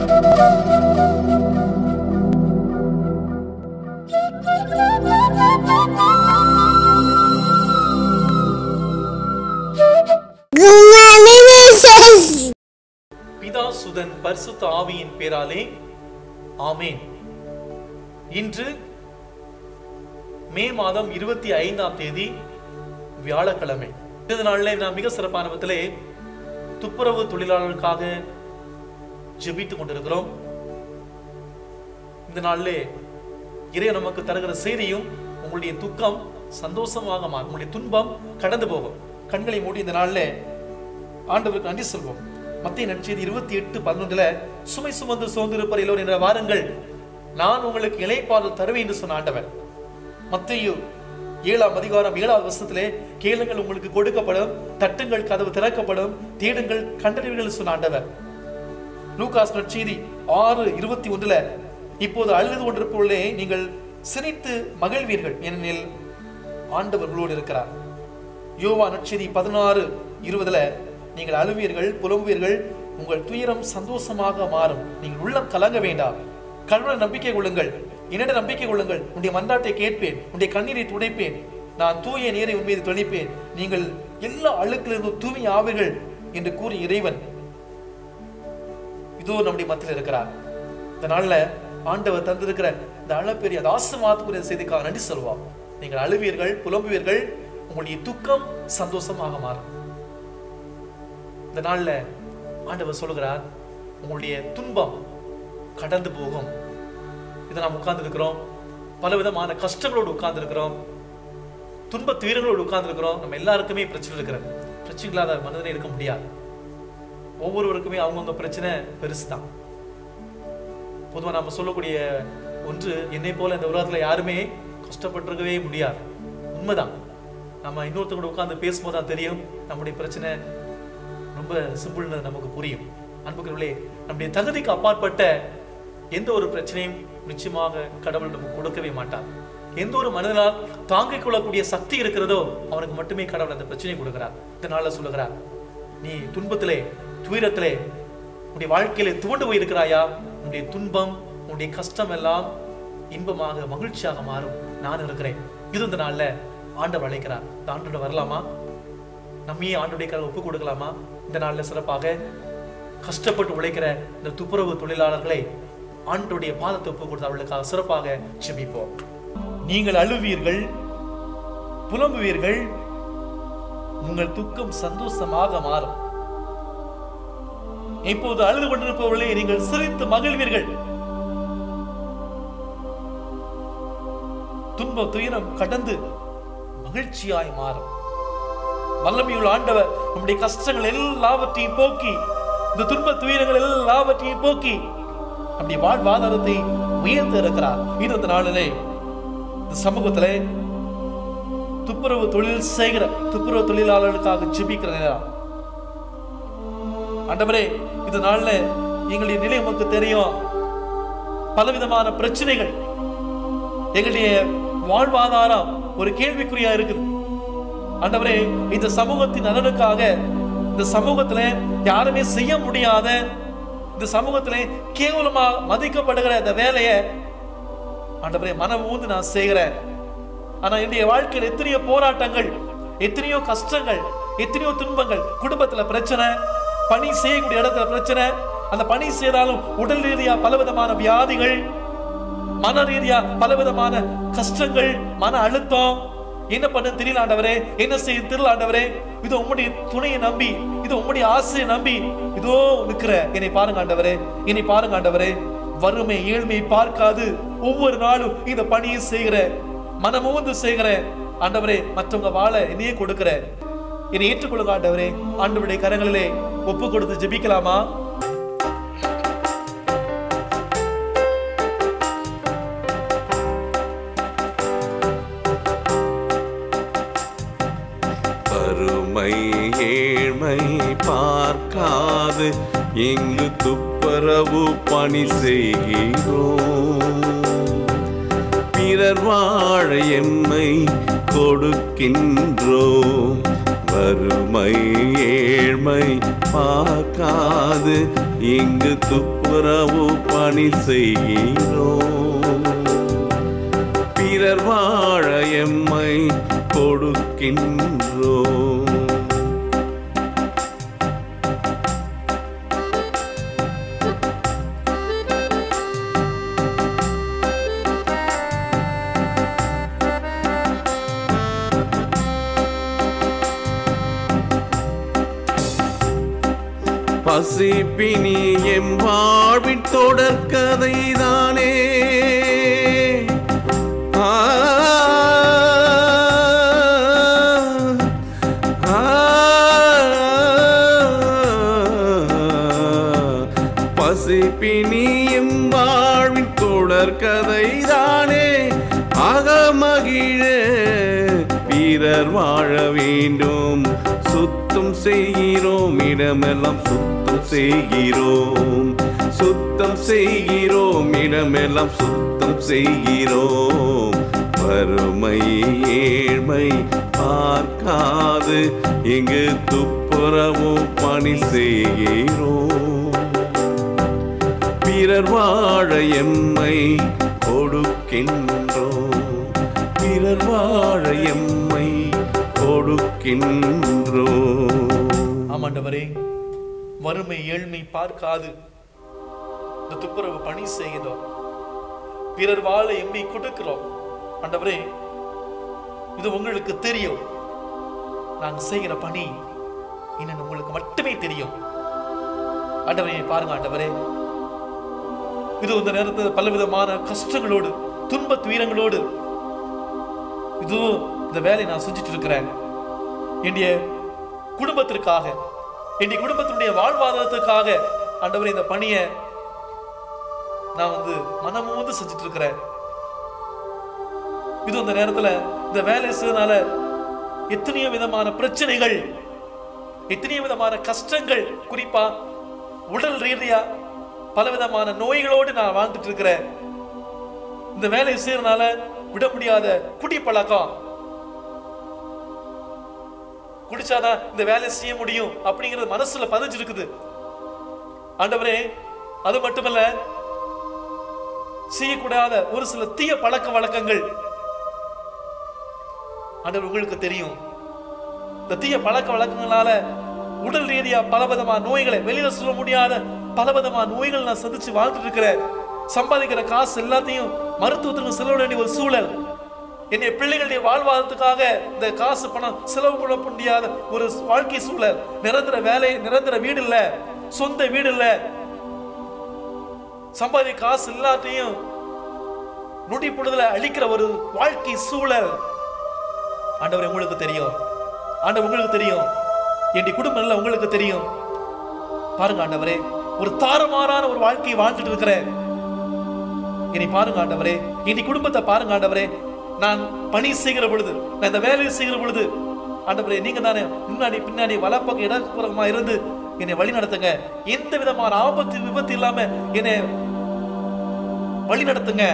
பிதா சுதன் பரிசுத்த ஆவியின் பேராலே ஆமேன் இன்று மே மாதம் இருபத்தி ஐந்தாம் தேதி வியாழக்கிழமை இந்த நாளில் நான் மிக சிறப்பான விதத்திலே துப்புரவு தொழிலாளர்களுக்காக ஜெபித்துக் கொண்டிருக்கிறோம் இந்த நாளிலே இறை நமக்கு தருகிற செய்தியும் உங்களுடைய துக்கம் சந்தோஷமாக மாறும் உங்களுடைய துன்பம் கடந்து போகும் கண்களை மூடி இந்த நாளில் ஆண்டவருக்கு நன்றி சொல்வோம் மத்திய நற்செய்தி இருபத்தி எட்டு பதினொன்றுல சுமை சுமந்து சோர்ந்திருப்பர் எல்லோர் என்ற வாருங்கள் நான் உங்களுக்கு இலைப்பாடல் தருவேன் என்று சொன்ன ஆண்டவர் மத்திய ஏழாம் அதிகாரம் ஏழாவது வருஷத்திலே கேளுங்கள் உங்களுக்கு கொடுக்கப்படும் தட்டுங்கள் கதவு திறக்கப்படும் தேடுங்கள் கண்டறிவீர்கள் சொன்ன ஆண்டவர் லூகாஸ் நற்செய்தி ஆறு இருபத்தி ஒன்றுல இப்போது அழுது கொண்டிருப்பவர்களே நீங்கள் சிரித்து மகிழ்வீர்கள் ஏனெனில் ஆண்டவர் உங்களோடு இருக்கிறார் யோவா நற்செய்தி பதினாறு இருபதுல நீங்கள் அழுவீர்கள் புலம்புவீர்கள் உங்கள் துயரம் சந்தோஷமாக மாறும் நீங்கள் உள்ளம் கலங்க வேண்டாம் கடவுளை நம்பிக்கை கொள்ளுங்கள் என்னிடம் நம்பிக்கை கொள்ளுங்கள் உன்னுடைய மன்றாட்டை கேட்பேன் உன்னுடைய கண்ணீரை துடைப்பேன் நான் தூய நீரை உன் மீது தெளிப்பேன் நீங்கள் எல்லா அழுக்கிலிருந்து தூய்மை ஆவீர்கள் என்று கூறிய இறைவன் இதோ நம்முடைய மத்தியில் இருக்கிறார் இந்த நாள்ல ஆண்டவர் தந்திருக்கிற இந்த அளப்பெரிய அந்த ஆசீர்வாதத்துக்குரிய செய்திக்காக நன்றி சொல்வோம் நீங்கள் அழுவீர்கள் புலம்புவீர்கள் உங்களுடைய துக்கம் சந்தோஷமாக மாறும் இந்த நாள்ல ஆண்டவர் சொல்லுகிறார் உங்களுடைய துன்பம் கடந்து போகும் இதை நாம் உட்கார்ந்து இருக்கிறோம் பல விதமான கஷ்டங்களோடு உட்கார்ந்து இருக்கிறோம் துன்ப துயரங்களோடு உட்கார்ந்து இருக்கிறோம் நம்ம எல்லாருக்குமே பிரச்சனை இருக்கிறது பிரச்சனை இல்லாத மனிதனே இருக்க முடியாது ஒவ்வொருவருக்குமே அவங்கவுங்க பிரச்சனை பெருசு தான் பொதுவாக நம்ம சொல்லக்கூடிய ஒன்று என்னை போல இந்த உலகத்துல யாருமே கஷ்டப்பட்டிருக்கவே முடியாது உண்மைதான் நம்ம இன்னொருத்தர் கூட உட்கார்ந்து பேசும்போது தான் தெரியும் நம்முடைய பிரச்சனை ரொம்ப சிம்பிள்னு நமக்கு புரியும் அன்புக்குள்ளே நம்முடைய தகுதிக்கு அப்பாற்பட்ட எந்த ஒரு பிரச்சனையும் நிச்சயமாக கடவுள் நமக்கு கொடுக்கவே மாட்டார் எந்த ஒரு மனிதனால் தாங்கிக் கொள்ளக்கூடிய சக்தி இருக்கிறதோ அவனுக்கு மட்டுமே கடவுள் அந்த பிரச்சனையை கொடுக்கிறார் இதனால சொல்லுகிறார் நீ துன்பத்திலே துயரத்திலே உன்னுடைய வாழ்க்கையிலே துவண்டு போயிருக்கிறாயா உன்னுடைய துன்பம் உன்னுடைய கஷ்டம் எல்லாம் இன்பமாக மகிழ்ச்சியாக மாறும் நான் இருக்கிறேன் இது இந்த நாள்ல ஆண்டவர் அழைக்கிறார் இந்த ஆண்டோட வரலாமா நம்மையே ஆண்டுடைய கரை ஒப்பு கொடுக்கலாமா இந்த நாள்ல சிறப்பாக கஷ்டப்பட்டு உழைக்கிற இந்த துப்புரவு தொழிலாளர்களை ஆண்டுடைய பாதத்தை ஒப்பு கொடுத்து அவர்களுக்காக சிறப்பாக செபிப்போம் நீங்கள் அழுவீர்கள் புலம்புவீர்கள் உங்கள் துக்கம் சந்தோஷமாக மாறும் இப்போது அழுது கொண்டிருப்பவர்களே நீங்கள் சிரித்து மகிழ்வீர்கள் துன்ப துயரம் கடந்து மகிழ்ச்சியாய் மாறும் வல்லமையுள்ள ஆண்டவர் நம்முடைய கஷ்டங்கள் எல்லாவற்றையும் போக்கி இந்த துன்ப துயரங்கள் எல்லாவற்றையும் போக்கி நம்முடைய வாழ்வாதாரத்தை உயர்த்த இருக்கிறார் இருபத்தி நாளிலே இந்த சமூகத்திலே துப்புரவு தொழில் செய்கிற துப்புரவு தொழிலாளர்களுக்காக ஜெபிக்கிற நேரம் ஆண்டவரே இந்த நாள்ல எங்களுடைய நிலை உமக்கு தெரியும் பலவிதமான பிரச்சனைகள் எங்களுடைய வாழ்வாதாரம் ஒரு கேள்விக்குறியா இருக்குது ஆண்டவரே இந்த சமூகத்தின் நலனுக்காக இந்த சமூகத்துல யாருமே செய்ய முடியாத இந்த சமூகத்திலே கேவலமா மதிக்கப்படுகிற இந்த வேலையை ஆண்டவரே மனம் ஊந்து நான் செய்கிறேன் ஆனா என்னுடைய வாழ்க்கையில் எத்தனையோ போராட்டங்கள் எத்தனையோ கஷ்டங்கள் எத்தனையோ துன்பங்கள் குடும்பத்துல பிரச்சனை பணி செய்யக்கூடிய இடத்துல பிரச்சனை அந்த பணி செய்தாலும் உடல் ரீதியா பலவிதமான வியாதிகள் மன ரீதியா பலவிதமான கஷ்டங்கள் மன அழுத்தம் என்ன பண்ண தெரியல ஆண்டவரே என்ன செய்ய தெரியல ஆண்டவரே இது உம்முடைய துணையை நம்பி இது உம்முடைய ஆசையை நம்பி இதோ நிக்கிற என்னை பாருங்க ஆண்டவரே என்னை பாருங்க ஆண்டவரே வறுமை ஏழ்மை பார்க்காது ஒவ்வொரு நாளும் இந்த பணியை செய்கிற மனமூந்து செய்கிற ஆண்டவரே மற்றவங்க வாழ என்னையே கொடுக்கிற என்னை ஏற்றுக்கொள்ளுங்க ஆண்டவரே ஆண்டவருடைய கரங்களிலே ஒப்பு கொடுத்து ஜெபிக்கலாமா வறுமை ஏழ்மை பார்க்காது எங்கு துப்புரவு பணி செய்கிறோம் பிறர் வாழ எம்மை கொடுக்கின்றோம் வறுமை ஏழ்மை பார்க்காது இங்கு துப்புரவு பணி செய்கிறோம் பிறர் வாழ எம்மை கொடுக்கின்றோம் பசிப்பினி எம் வாழ்வின் தொடர்கதைதானே ஆ, ஆ, பசிப்பினி எம் வாழ்வின் தொடர்கதைதானே அகமகிழ வீரர் வாழ வேண்டும் சுத்தம் செய்கிறோம் இடமெல்லாம் சுத்தம் செய்கிறோம் சுத்தம் செய்கிறோம் இடமெல்லாம் சுத்தம் செய்கிறோம் வறுமை ஏழ்மை பார்க்காது இங்கு துப்புரவும் பணி செய்கிறோம் பிறர் வாழ எம்மை கொடுக்கின்றோம் பிறர் வாழ எம்மை கொடுக்கின்றோம் ஆமாண்டவரே வறுமை ஏழ்மை பார்க்காது இந்த துப்புரவு பணி செய்கிறோம் பிறர் வாழ எம்மி கொடுக்கிறோம் ஆண்டவரே இது உங்களுக்கு தெரியும் நாங்க செய்கிற பணி இன்னும் உங்களுக்கு மட்டுமே தெரியும் ஆண்டவரே பாருங்க ஆண்டவரே இது இந்த நேரத்தில் பலவிதமான கஷ்டங்களோடு துன்ப துயரங்களோடு இதுவும் இந்த வேலையை நான் செஞ்சுட்டு இருக்கிறேன் என்னுடைய குடும்பத்திற்காக என்னுடைய குடும்பத்தினுடைய வாழ்வாதாரத்துக்காக ஆண்டவரே இந்த பணியை நான் வந்து மனமும் வந்து செஞ்சுட்டு இருக்கிறேன் இது இந்த நேரத்துல இந்த வேலை செய்யறதுனால எத்தனையோ விதமான பிரச்சனைகள் எத்தனையோ விதமான கஷ்டங்கள் குறிப்பா உடல் ரீதியா பல விதமான நோய்களோடு நான் வாழ்ந்துட்டு இருக்கிறேன் இந்த வேலையை செய்யறதுனால விட முடியாத குடி பழக்கம் குடிச்சாதான் இந்த வேலையை செய்ய முடியும் அப்படிங்கிறது மனசுல பதிஞ்சிருக்குது ஆண்டவரே அது மட்டுமல்ல செய்யக்கூடாத ஒரு சில தீய பழக்க வழக்கங்கள் ஆண்டவர் உங்களுக்கு தெரியும் இந்த தீய பழக்க வழக்கங்களால உடல் ரீதியா பலவிதமான நோய்களை வெளியில சொல்ல முடியாத பலவிதமான நோய்கள் நான் சந்திச்சு வாழ்ந்துட்டு இருக்கிறேன் சம்பாதிக்கிற காசு எல்லாத்தையும் மருத்துவத்துக்கு செலவிட வேண்டிய ஒரு சூழல் என்னுடைய பிள்ளைகளுடைய வாழ்வாதாரத்துக்காக இந்த காசு பணம் செலவு பண்ண முடியாத ஒரு வாழ்க்கை சூழல் நிரந்தர வேலை நிரந்தர வீடு இல்ல சொந்த வீடு இல்ல சம்பாதி காசு எல்லாத்தையும் நொடி பொழுதுல அழிக்கிற ஒரு வாழ்க்கை சூழல் ஆண்டவர் உங்களுக்கு தெரியும் ஆண்டவர் உங்களுக்கு தெரியும் என் குடும்பம் எல்லாம் உங்களுக்கு தெரியும் பாருங்க ஆண்டவரே ஒரு தாறுமாறான ஒரு வாழ்க்கையை வாழ்ந்துட்டு இருக்கிறேன் என்னை பாருங்க ஆண்டவரே இனி குடும்பத்தை பாருங்க ஆண்டவரே நான் பணி செய்கிற பொழுது நான் இந்த வேலையை செய்கிற பொழுது ஆண்டவரே நீங்க தானே முன்னாடி பின்னாடி வலப்பக்கம் இடப்புறமா இருந்து என்னை வழி நடத்துங்க எந்த விதமான ஆபத்து விபத்து இல்லாம என்னை வழி நடத்துங்க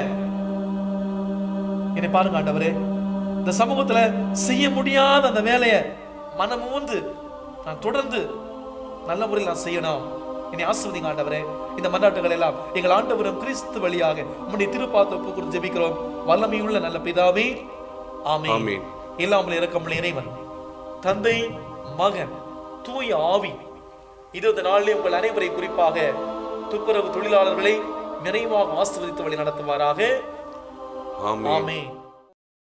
என்னை பாருங்க ஆண்டவரே இந்த சமூகத்துல செய்ய முடியாத அந்த வேலையை மனமூந்து நான் தொடர்ந்து நல்ல முறையில் நான் செய்யணும் என்னை ஆசிர்வதிங்க ஆண்டவரே இந்த மன்றாட்டுகள் எல்லாம் எங்கள் ஆண்டவரும் கிறிஸ்து வழியாக உம்முடைய திருப்பாத்தப்பு குறித்து ஜெபிக்கிறோம் வல்லமையுள்ள நல்ல பிதாவே ஆமென் ஆமென். இல்லாமல் இறக்கமுள்ள இறைவன் தந்தை மகன் தூய ஆவி இது இந்த நாளிலே உங்கள் அனைவரை குறிப்பாக துப்புரவு தொழிலாளர்களை நிறைவாக ஆசிர்வதித்து வழி நடத்துவாராக ஆமென் ஆமென்